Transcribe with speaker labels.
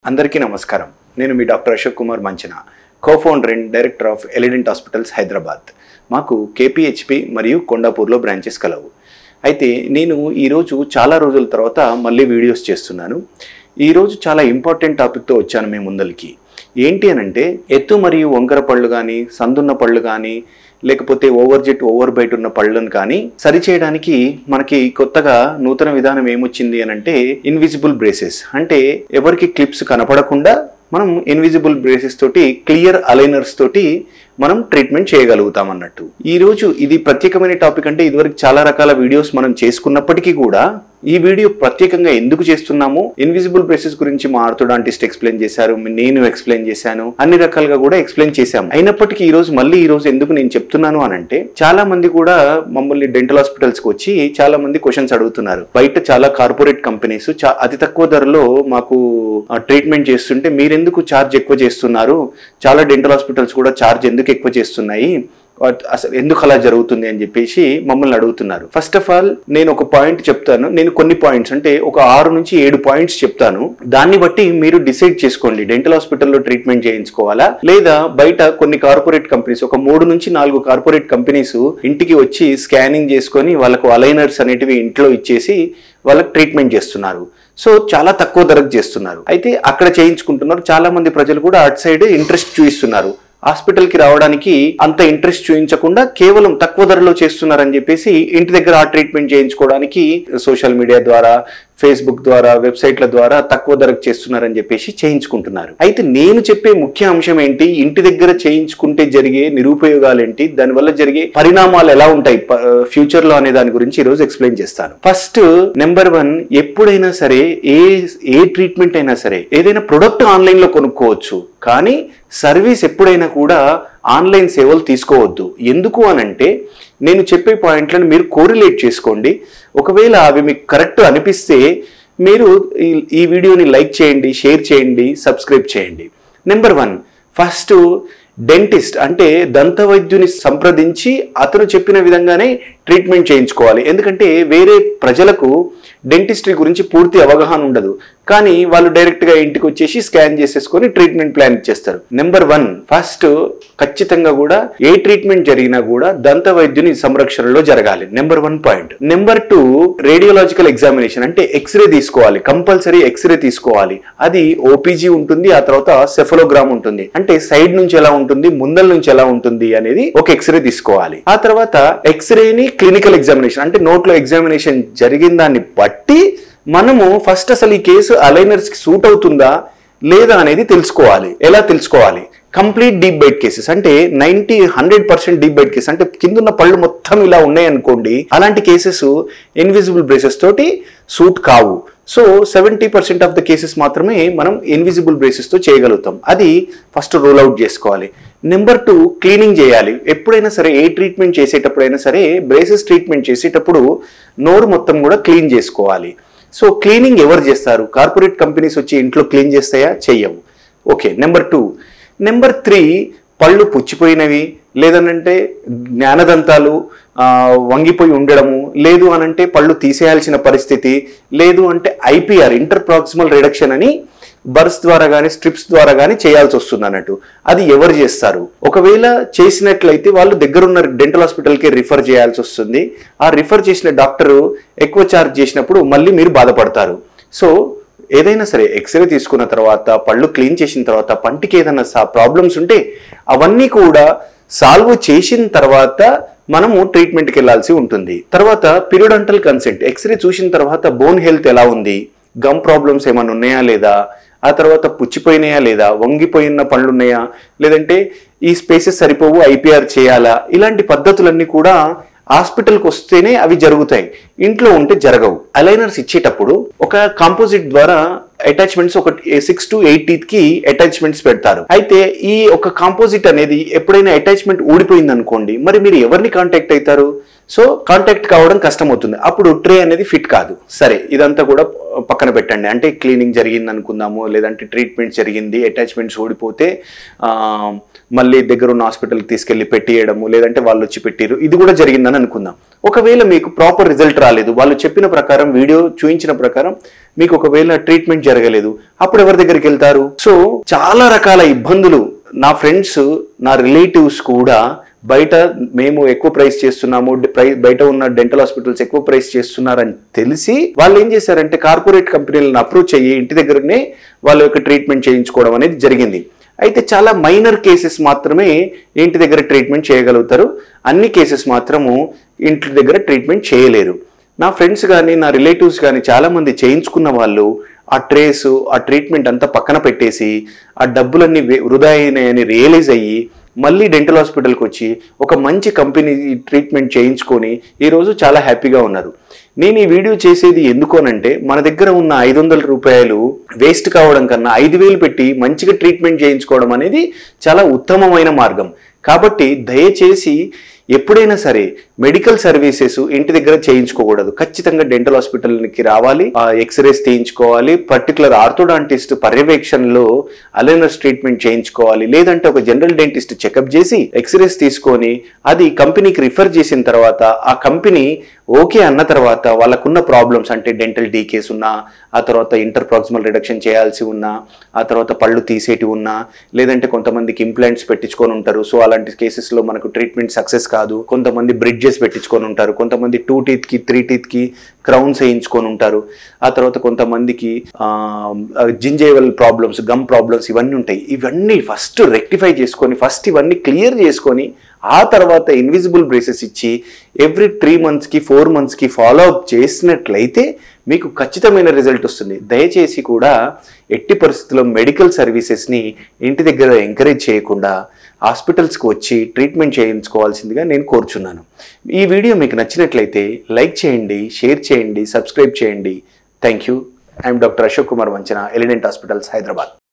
Speaker 1: అందరికీ నమస్కారం నేను మీ doctor Ashok Kumar Manchana cofounder and director of Elident hospitals Hyderabad మాకు కేపీహెచ్పి మరియు కొండాపూర్లో బ్రాంచెస్ కలవు అయితే నేను ఈరోజు చాలా రోజుల తర్వాత మళ్ళీ వీడియోస్ చేస్తున్నాను ఈరోజు చాలా ఇంపార్టెంట్ టాపిక్తో వచ్చాను మీ ముందరికి ఏంటి అని అంటే ఎత్తు మరియు వంకర పళ్ళు కానీ సందున్న పళ్ళు కానీ లేకపోతే ఓవర్ జెట్ ఓవర్ బైట్ ఉన్న పళ్ళను కానీ సరిచేయడానికి మనకి కొత్తగా నూతన విధానం ఏమొచ్చింది అని అంటే ఇన్విజిబుల్ బ్రేసెస్ అంటే ఎవరికి క్లిప్స్ కనపడకుండా మనం ఇన్విజిబుల్ బ్రేసెస్ తోటి క్లియర్ అలైనర్స్ తోటి మనం ట్రీట్మెంట్ చేయగలుగుతాం అన్నట్టు ఈ రోజు ఇది ప్రత్యేకమైన టాపిక్ అంటే ఇదివరకు చాలా రకాల వీడియోస్ మనం చేసుకున్నప్పటికీ కూడా ఈ వీడియో ప్రత్యేకంగా ఎందుకు చేస్తున్నాము ఇన్విజిబుల్ బ్రేసెస్ గురించి మా ఆర్థోడాంటిస్ట్ ఎక్స్ప్లెయిన్ చేశారు నేను ఎక్స్ప్లెయిన్ చేశాను అన్ని రకాలుగా కూడా ఎక్స్ప్లెయిన్ చేశాము అయినప్పటికీ ఈ రోజు మళ్ళీ ఈ రోజు ఎందుకు నేను చెప్తున్నాను అని అంటే చాలా మంది కూడా మమ్మల్ని డెంటల్ హాస్పిటల్స్ కి వచ్చి చాలా మంది క్వశ్చన్స్ అడుగుతున్నారు బయట చాలా కార్పొరేట్ కంపెనీస్ అతి తక్కువ ధరలో మాకు ట్రీట్మెంట్ చేస్తుంటే మీరెందుకు ఛార్జ్ ఎక్కువ చేస్తున్నారు చాలా డెంటల్ హాస్పిటల్స్ కూడా ఛార్జ్ ఎందుకు ఎక్కువ చేస్తున్నాయి వాట్ అసలు ఎందుకు అలా జరుగుతుంది అని చెప్పేసి మమ్మల్ని అడుగుతున్నారు ఫస్ట్ ఆఫ్ ఆల్ నేను ఒక పాయింట్ చెప్తాను నేను కొన్ని పాయింట్స్ అంటే ఒక ఆరు నుంచి ఏడు పాయింట్స్ చెప్తాను దాన్ని బట్టి మీరు డిసైడ్ చేసుకోండి డెంటల్ హాస్పిటల్లో ట్రీట్మెంట్ చేయించుకోవాలా లేదా బయట కొన్ని కార్పొరేట్ కంపెనీస్ ఒక మూడు నుంచి నాలుగు కార్పొరేట్ కంపెనీస్ ఇంటికి వచ్చి స్కానింగ్ చేసుకొని వాళ్ళకు అలైనర్స్ అనేటివి ఇంట్లో ఇచ్చేసి వాళ్ళకి ట్రీట్మెంట్ చేస్తున్నారు సో చాలా తక్కువ ధరకు చేస్తున్నారు అయితే అక్కడ చేయించుకుంటున్నారు చాలా మంది ప్రజలు కూడా అటు సైడ్ ఇంట్రెస్ట్ చూపిస్తున్నారు హాస్పిటల్ కి రావడానికి అంత ఇంట్రెస్ట్ చూపించకుండా కేవలం తక్కువ ధరలో చేస్తున్నారని చెప్పేసి ఇంటి దగ్గర ఆ ట్రీట్మెంట్ చేయించుకోవడానికి సోషల్ మీడియా ద్వారా ఫేస్బుక్ ద్వారా వెబ్సైట్ల ద్వారా తక్కువ ధరకు చేస్తున్నారని చెప్పేసి చేయించుకుంటున్నారు అయితే నేను చెప్పే ముఖ్య అంశం ఏంటి ఇంటి దగ్గర చేయించుకుంటే జరిగే నిరుపయోగాలు ఏంటి దానివల్ల జరిగే పరిణామాలు ఎలా ఉంటాయి ఫ్యూచర్ లో అనే దాని గురించి ఈ రోజు ఎక్స్ప్లెయిన్ చేస్తాను ఫస్ట్ నెంబర్ వన్ ఎప్పుడైనా సరే ఏ ఏ ట్రీట్మెంట్ అయినా సరే ఏదైనా ప్రొడక్ట్ ఆన్లైన్ లో కొనుక్కోవచ్చు కానీ సర్వీస్ ఎప్పుడైనా కూడా ఆన్లైన్ సేవలు తీసుకోవద్దు ఎందుకు అనంటే నేను చెప్పే పాయింట్లను మీరు కోరిలేట్ చేసుకోండి ఒకవేళ అవి మీకు కరెక్ట్ అనిపిస్తే మీరు ఈ- ఈ వీడియోని లైక్ చేయండి షేర్ చేయండి సబ్స్క్రైబ్ చేయండి నెంబర్ వన్ ఫస్ట్ డెంటిస్ట్ అంటే దంత వైద్యుని సంప్రదించి అతను చెప్పిన విధంగానే ట్రీట్మెంట్ చేయించుకోవాలి ఎందుకంటే వేరే ప్రజలకు డెంటిస్ట్రీ గురించి పూర్తి అవగాహన ఉండదు కానీ వాళ్ళు డైరెక్ట్ గా ఇంటికి వచ్చేసి స్కాన్ చేసేసుకొని ట్రీట్మెంట్ ప్లాన్ ఇచ్చేస్తారు నెంబర్ వన్ ఫస్ట్ ఖచ్చితంగా కూడా ఏ ట్రీట్మెంట్ జరిగినా కూడా దంత వైద్యుని సంరక్షణలో జరగాలి number one point number two radiological examination అంటే ఎక్స్రే తీసుకోవాలి కంపల్సరీ ఎక్స్రే తీసుకోవాలి అది ఓపీజీ ఉంటుంది ఆ తర్వాత సెఫలోగ్రామ్ ఉంటుంది అంటే సైడ్ నుంచి ఎలా ఉంటుంది ముందల నుంచి ఎలా ఉంటుంది అనేది ఒక ఎక్స్రే తీసుకోవాలి ఆ తర్వాత ఎక్స్రేని క్లినికల్ ఎగ్జామినేషన్ అంటే నోట్లో ఎగ్జామినేషన్ జరిగిన దాన్ని బట్టి మనము ఫస్ట్ అసలు ఈ కేసు అలైనర్స్ కి సూట్ అవుతుందా లేదా అనేది తెలుసుకోవాలి ఎలా తెలుసుకోవాలి కంప్లీట్ డీప్ బైట్ కేసెస్ అంటే ninety hundred percent deep bite cases అంటే కిందున్న పళ్ళు మొత్తం ఇలా ఉన్నాయనుకోండి అలాంటి కేసెస్ ఇన్విజిబుల్ బ్రేసెస్ తోటి సూట్ కావు so seventy percent of the cases మాత్రమే మనం ఇన్విజిబుల్ బ్రేసెస్ తో చేయగలుగుతాం అది ఫస్ట్ రోల్ అవుట్ చేసుకోవాలి నెంబర్ టూ క్లీనింగ్ చేయాలి ఎప్పుడైనా సరే ఏ ట్రీట్మెంట్ చేసేటప్పుడైనా సరే బ్రేసెస్ ట్రీట్మెంట్ చేసేటప్పుడు నోరు మొత్తం కూడా క్లీన్ చేసుకోవాలి సో క్లీనింగ్ ఎవరు చేస్తారు కార్పొరేట్ కంపెనీస్ వచ్చి ఇంట్లో క్లీన్ చేస్తాయా చెయ్యవు okay number two number three పళ్ళు పుచ్చిపోయినవి లేదనంటే జ్ఞానదంతాలు ఆ, వంగిపోయి ఉండడము లేదు అనంటే పళ్ళు తీసేయాల్సిన పరిస్థితి లేదు అంటే ఐపీఆర్ ఇంటర్ ప్రాక్సిమల్ రిడక్షన్ అని బర్స్ ద్వారా కానీ స్ట్రిప్స్ ద్వారా కానీ చేయాల్సి వస్తుంది అన్నట్టు అది ఎవరు చేస్తారు ఒకవేళ చేసినట్లయితే వాళ్ళు దగ్గరున్న డెంటల్ హాస్పిటల్కి రిఫర్ చేయాల్సి వస్తుంది ఆ రిఫర్ చేసిన డాక్టరు ఎక్కువ ఛార్జ్ చేసినప్పుడు మళ్ళీ మీరు బాధపడతారు సో ఏదైనా సరే ఎక్స్రే తీసుకున్న తర్వాత పళ్ళు క్లీన్ చేసిన తర్వాత పంటికి ఏదైనా ప్రాబ్లమ్స్ ఉంటే అవన్నీ కూడా సాల్వ్ చేసిన తర్వాత మనము ట్రీట్మెంట్కి వెళ్ళాల్సి ఉంటుంది తర్వాత పిరియోడంటల్ కన్సెంట్ ఎక్స్రే చూసిన తర్వాత బోన్ హెల్త్ ఎలా ఉంది గమ్ ప్రాబ్లమ్స్ ఏమైనా ఉన్నాయా లేదా ఆ తర్వాత పుచ్చిపోయినాయా లేదా వంగిపోయిన పళ్ళు ఉన్నాయా లేదంటే ఈ స్పేసెస్ సరిపోవు ఐపీఆర్ చేయాలా ఇలాంటి పద్ధతులన్నీ కూడా హాస్పిటల్కి వస్తేనే అవి జరుగుతాయి ఇంట్లో ఉంటే జరగవు అలైనర్స్ ఇచ్చేటప్పుడు ఒక కాంపోజిట్ ద్వారా అటాచ్మెంట్స్ ఒక సిక్స్ టు ఎయిట్ టీత్ కి అటాచ్మెంట్స్ పెడతారు అయితే ఈ ఒక కాంపోజిట్ అనేది ఎప్పుడైనా అటాచ్మెంట్ ఊడిపోయింది అనుకోండి మరి మీరు ఎవరిని కాంటాక్ట్ అవుతారు సో కాంటాక్ట్ కావడం కష్టం అవుతుంది అప్పుడు ట్రే అనేది ఫిట్ కాదు సరే ఇదంతా కూడా పక్కన పెట్టండి అంటే క్లీనింగ్ జరిగింది అనుకుందాము లేదంటే ట్రీట్మెంట్ జరిగింది అటాచ్మెంట్స్ ఊడిపోతే ఆ, మళ్ళీ దగ్గర ఉన్న హాస్పిటల్కి తీసుకెళ్లి పెట్టియడము లేదంటే వాళ్ళు వచ్చి పెట్టిరు ఇది కూడా జరిగిందని అనుకుందాం ఒకవేళ మీకు ప్రాపర్ రిజల్ట్ రాలేదు వాళ్ళు చెప్పిన ప్రకారం వీడియో చూపించిన ప్రకారం మీకు ఒకవేళ ట్రీట్మెంట్ జరగలేదు అప్పుడు ఎవరి దగ్గరికి వెళ్తారు సో చాలా రకాల ఇబ్బందులు నా ఫ్రెండ్స్ నా రిలేటివ్స్ కూడా బయట మేము ఎక్కువ ప్రైస్ చేస్తున్నాము డి- ప్రై- బయట ఉన్న డెంటల్ హాస్పిటల్స్ ఎక్కువ ప్రైస్ చేస్తున్నారని తెలిసి వాళ్ళు ఏం చేశారంటే కార్పొరేట్ కంపెనీలను అప్రోచ్ అయ్యి ఇంటి దగ్గరనే వాళ్ళ యొక్క ట్రీట్మెంట్ చేయించుకోవడం అనేది జరిగింది అయితే చాలా మైనర్ కేసెస్ మాత్రమే ఇంటి దగ్గర ట్రీట్మెంట్ చేయగలుగుతారు అన్ని కేసెస్ మాత్రము ఇంటి దగ్గర ట్రీట్మెంట్ చేయలేరు నా ఫ్రెండ్స్ కానీ నా రిలేటివ్స్ కానీ చాలామంది చేయించుకున్న వాళ్ళు ఆ ట్రేస్ ఆ ట్రీట్మెంట్ అంతా పక్కన పెట్టేసి ఆ డబ్బులన్నీ వే- వృధా అయినాయని రియలైజ్ అయ్యి మళ్ళీ డెంటల్ హాస్పిటల్కి వచ్చి ఒక మంచి కంపెనీ ట్రీట్మెంట్ చేయించుకొని ఈరోజు చాలా హ్యాపీగా ఉన్నారు నేను ఈ వీడియో చేసేది ఎందుకోనంటే మన దగ్గర ఉన్న ఐదు వందల రూపాయలు వేస్ట్ కావడం కన్నా ఐదు వేలు పెట్టి మంచిగా ట్రీట్మెంట్ చేయించుకోవడం అనేది చాలా ఉత్తమమైన మార్గం కాబట్టి దయచేసి ఎప్పుడైనా సరే మెడికల్ సర్వీసెస్ ఇంటి దగ్గర చేయించుకోకూడదు ఖచ్చితంగా డెంటల్ హాస్పిటల్కి రావాలి ఆ ఎక్స్రేస్ తీయించుకోవాలి పర్టికులర్ ఆర్థోడాంటిస్ట్ పర్యవేక్షణలో అలెనస్ ట్రీట్మెంట్ చేయించుకోవాలి లేదంటే ఒక జనరల్ డెంటిస్ట్ చెకప్ చేసి ఎక్స్రేస్ తీసుకొని అది కంపెనీకి రిఫర్ చేసిన తర్వాత ఆ కంపెనీ ఓకే అన్న తర్వాత వాళ్ళకున్న ప్రాబ్లమ్స్ అంటే డెంటల్ డీకేస్ ఉన్నా ఆ తర్వాత ఇంటర్ ప్రాక్సిమల్ రిడక్షన్ చేయాల్సి ఉన్నా ఆ తర్వాత పళ్ళు తీసేటి ఉన్నా లేదంటే కొంతమందికి ఇంప్లాంట్స్ పెట్టించుకొని ఉంటారు సో అలాంటి కేసెస్లో మనకు ట్రీట్మెంట్ సక్సెస్ కాదు కొంతమంది బ్రిడ్జెస్ పెట్టించుకొని ఉంటారు కొంతమంది టూ టీత్కి త్రీ టీత్కి క్రౌన్స్ వేయించుకొని ఉంటారు ఆ తర్వాత కొంతమందికి జింజేవల్ ప్రాబ్లమ్స్ గమ్ ప్రాబ్లమ్స్ ఇవన్నీ ఉంటాయి ఇవన్నీ ఫస్ట్ రెక్టిఫై చేసుకొని ఫస్ట్ ఇవన్నీ క్లియర్ చేసుకొని ఆ తర్వాత ఇన్విజిబుల్ బ్రేసెస్ ఇచ్చి ఎవ్రీ త్రీ మంత్స్కి ఫోర్ మంత్స్కి ఫాలో అప్ చేసినట్లయితే మీకు ఖచ్చితమైన రిజల్ట్ వస్తుంది దయచేసి కూడా ఎట్టి పరిస్థితుల్లో మెడికల్ సర్వీసెస్ని ఇంటి దగ్గర ఎంకరేజ్ చేయకుండా హాస్పిటల్స్కి వచ్చి ట్రీట్మెంట్ చేయించుకోవాల్సిందిగా నేను కోరుచున్నాను ఈ వీడియో మీకు నచ్చినట్లయితే లైక్ చేయండి షేర్ చేయండి సబ్స్క్రైబ్ చేయండి thank you I'm doctor Ashok Kumar Vanchana Elident hospitals Hyderabad